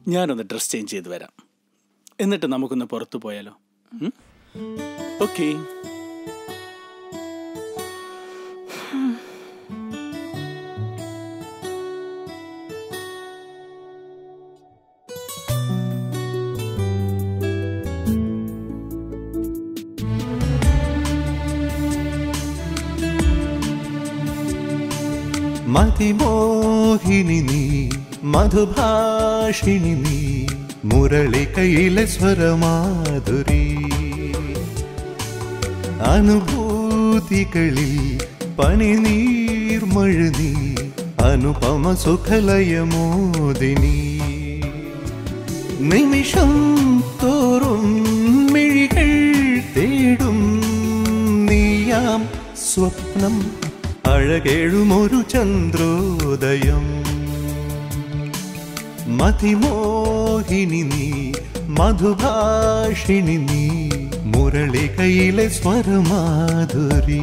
ഞാനൊന്ന് dress change ചെയ്ത് വരാം എന്നിട്ട് നമുക്കൊന്ന് പുറത്തു പോയാലോ ഓക്കെ മതിമോഹിനി നീ മധുഭാഷിണി നീ മുരളി കയ്യിലെ സ്വരമാധുരി അനുഭൂതികളിൽ പനിനീർമഴ നീ അനുപമ സുഖലയമോദിനി നിമിഷം തോറും മിഴികൾ തേടും നീയാം സ്വപ്നം അഴകേഴുമൊരു ചന്ദ്രോദയം മതിമോഹിനി നീ മധുഭാഷിണി നീ മുരളി കയ്യിലെ സ്വരമാധുരി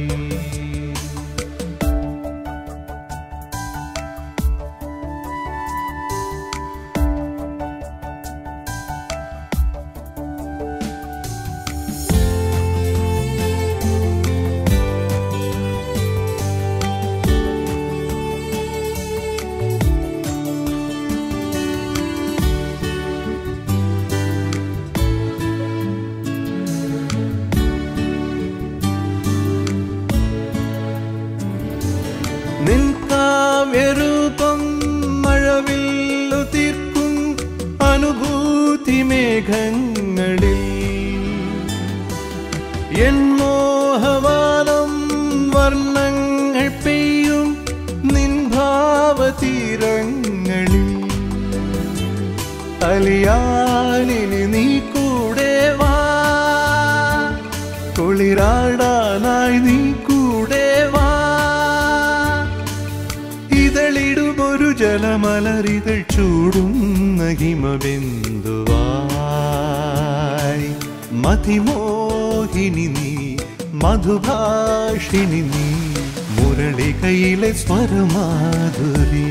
നിൻ കാവ്യരൂപം മഴവില്ലു തീർക്കും അനുഭൂതി മേഘങ്ങളിൽ എൻ മോഹവാനം വർണ്ണങ്ങൾ പെയ്യും നിൻ ഭാവതീരങ്ങളിൽ അലിയാനിനി നീ കൂടെ വാ കുളിരാടാനായി നീ കൂടെ വാ ഇതളിടുമൊരു ജലമലരിതൾ ചൂടുന്ന ഹിമബിന്ദുവായി മതിമോഹിനി നീ മധുഭാഷിണി നീ മുരളി കയ്യിലെ സ്വരമാധുരി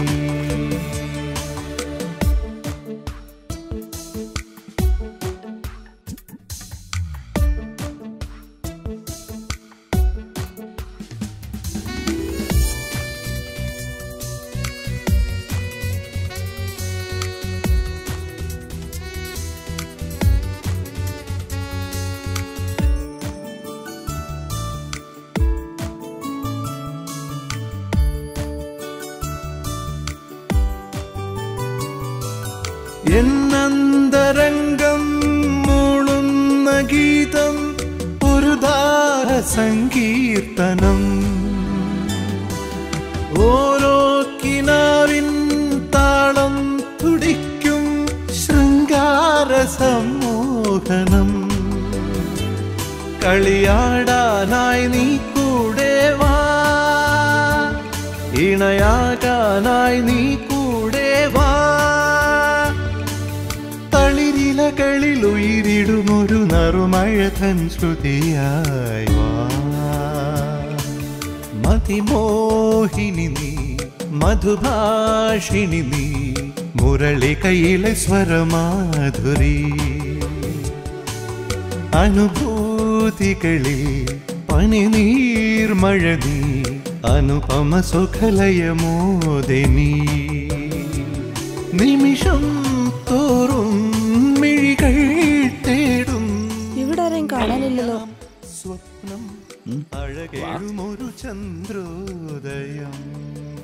എന്നന്തരംഗം മൂളുന്ന ഗീതം ഒരു ധാര സങ്കീർത്തനം ഓരോ കിനാവിൻ താളം തുടിക്കും ശൃംഗാര സമ്മോഹനം കളിയാടാനായി നീ കൂടെ വാ ഇണയാകാനായി നീ കൂടെ വാ തളിരിലകളിൽ ഉയിരിടുമൊരു നറുമഴതൻ ശ്രുതിയായി വാ മതിമോഹിനി നീ മധുഭാഷിണി നീ മുരളി കയ്യിലെ സ്വരമാധുരി അനുഭൂതികളിൽ പനിനീർമഴ നീ അനുപമ സുഖലയമോദിനി നിമിഷം തോറും മിഴികൾ തേടും ഇവിടെ ആരെയും കാണാനില്ലല്ലോ സ്വപ്നം അഴകേഴുമൊരു ചന്ദ്രോദയം